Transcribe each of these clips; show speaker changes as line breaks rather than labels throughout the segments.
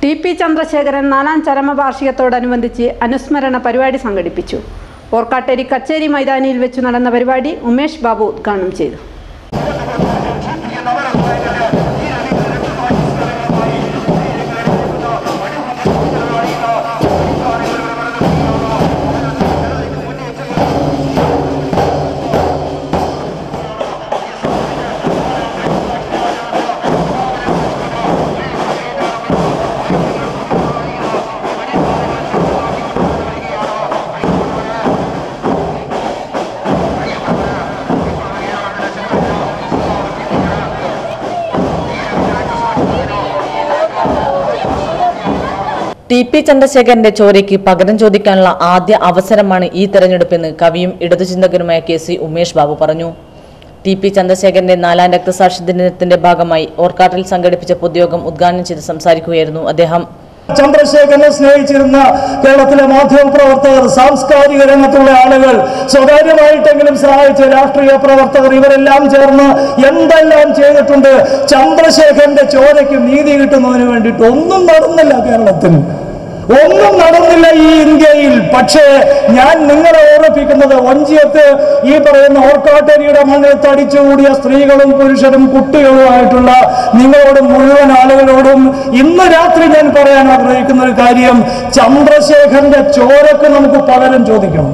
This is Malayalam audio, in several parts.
ടി പി ചന്ദ്രശേഖരൻ നാലാം ചരമവാർഷികത്തോടനുബന്ധിച്ച് അനുസ്മരണ പരിപാടി സംഘടിപ്പിച്ചു ഓർക്കാട്ടേരി കച്ചേരി മൈതാനിയിൽ വെച്ച് നടന്ന പരിപാടി ഉമേഷ് ബാബു ഉദ്ഘാടനം ചെയ്തു
ടി പി ചന്ദ്രശേഖരന്റെ ചോരയ്ക്ക് പകരം ചോദിക്കാനുള്ള ആദ്യ അവസരമാണ് ഈ തെരഞ്ഞെടുപ്പെന്ന് കവിയും ഇടതുചിന്തകനുമായ കെ സി ഉമേഷ് ബാബു പറഞ്ഞു ടി പി ചന്ദ്രശേഖരന്റെ നാലാം രക്തസാക്ഷി ദിനത്തിന്റെ ഭാഗമായി ഓർക്കാട്ടിൽ സംഘടിപ്പിച്ച പൊതുയോഗം ഉദ്ഘാടനം ചെയ്ത് സംസാരിക്കുകയായിരുന്നു അദ്ദേഹം
ചന്ദ്രശേഖരനെ സ്നേഹിച്ചിരുന്ന കേരളത്തിലെ മാധ്യമ പ്രവർത്തകർ സാംസ്കാരിക രംഗത്തുള്ള ആളുകൾ സ്വകാര്യമായിട്ടെങ്കിലും സഹായിച്ച രാഷ്ട്രീയ പ്രവർത്തകർ ഇവരെല്ലാം ചേർന്ന് എന്തെല്ലാം ചെയ്തിട്ടുണ്ട് ചന്ദ്രശേഖരന്റെ ചോരയ്ക്ക് നീതി കിട്ടുന്നതിന് വേണ്ടിയിട്ട് ഒന്നും നടന്നില്ല കേരളത്തിൽ ഒന്നും നടന്നില്ല ഈ ഇന്ത്യയിൽ പക്ഷേ ഞാൻ നിങ്ങളെ ഓർമ്മിപ്പിക്കുന്നത് ഒഞ്ചിയത്ത് ഈ പറയുന്ന ഓർക്കാട്ടരിയുടെ മണ്ണിൽ തടിച്ചുകൂടിയ സ്ത്രീകളും പുരുഷരും കുട്ടികളുമായിട്ടുള്ള നിങ്ങളോട് മുഴുവൻ ആളുകളോടും ഇന്ന് രാത്രി ഞാൻ പറയാൻ ആഗ്രഹിക്കുന്ന ഒരു കാര്യം ചന്ദ്രശേഖരന്റെ ചോരക്ക് നമുക്ക് പകരം ചോദിക്കണം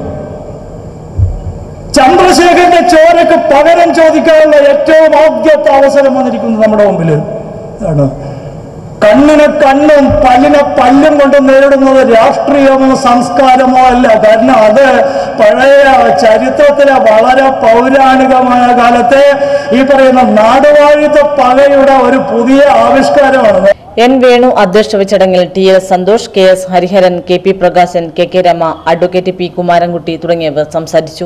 ചന്ദ്രശേഖരന്റെ ചോരക്ക് പകരം ചോദിക്കാനുള്ള ഏറ്റവും ആദ്യത്തെ അവസരം വന്നിരിക്കുന്നത് നമ്മുടെ മുമ്പിൽ ആണ് കണ്ണിന് കണ്ണും പല്ലിനെ പല്ലും കൊണ്ട് നേരിടുന്നത് രാഷ്ട്രീയമോ സംസ്കാരമോ അല്ല കാരണം അത് പഴയ ചരിത്രത്തിലെ വളരെ പൗരാണികമായ കാലത്തെ ഈ പറയുന്ന നാടുവാഴിത്ത പകയുടെ ഒരു പുതിയ ആവിഷ്കാരമാണ്
എൻ വേണു അധ്യക്ഷത ചടങ്ങിൽ T S Santhosh K S Hariharan K P Prakashan K K Rama advocate P Kumarankutty തുടങ്ങിയവർ സംസാരിച്ചു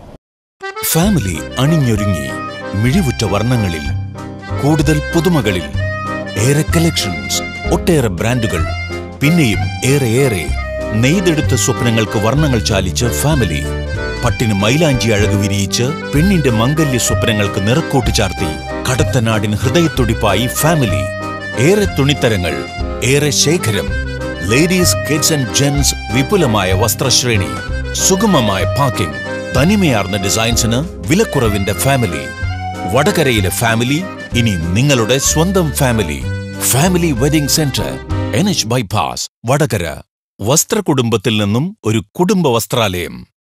ഫാമിലി അണിഞ്ഞൊരുങ്ങി മിഴിവുറ്റ വർണ്ണങ്ങളിൽ കൂടുതൽ പുതുമകളിൽ ഏറെ കളക്ഷൻസ് ഒട്ടേറെ ബ്രാൻഡുകൾ പിന്നെയും ഏറെ ഏറെ നെയ്തെടുത്ത സ്വപ്നങ്ങൾക്ക് വർണ്ണങ്ങൾ ചാലിച്ച് ഫാമിലി പട്ടിന് മൈലാഞ്ചി അഴക് വിരിയിച്ച് പെണ്ണിന്റെ മംഗല്യ സ്വപ്നങ്ങൾക്ക് നിറക്കൂട്ട് ചാർത്തി കടത്തനാടിന് ഹൃദയത്തുടിപ്പായി ഫാമിലി ഏറെ തുണിത്തരങ്ങൾ ഏറെ ശേഖരം ലേഡീസ് കിഡ്സ് ആൻഡ് ജെൻസ് വിപുലമായ വസ്ത്രശ്രേണി സുഗമമായ പാക്കിംഗ് തനിമയാർന്ന ഡിസൈൻസിന് വിലക്കുറവിന്റെ ഫാമിലി വടകരയിലെ ഫാമിലി ഇനി നിങ്ങളുടെ സ്വന്തം family family wedding centre N H bypass Vadakara വസ്ത്രകുടുംബത്തിൽ നിന്നും ഒരു കുടുംബ വസ്ത്രാലയം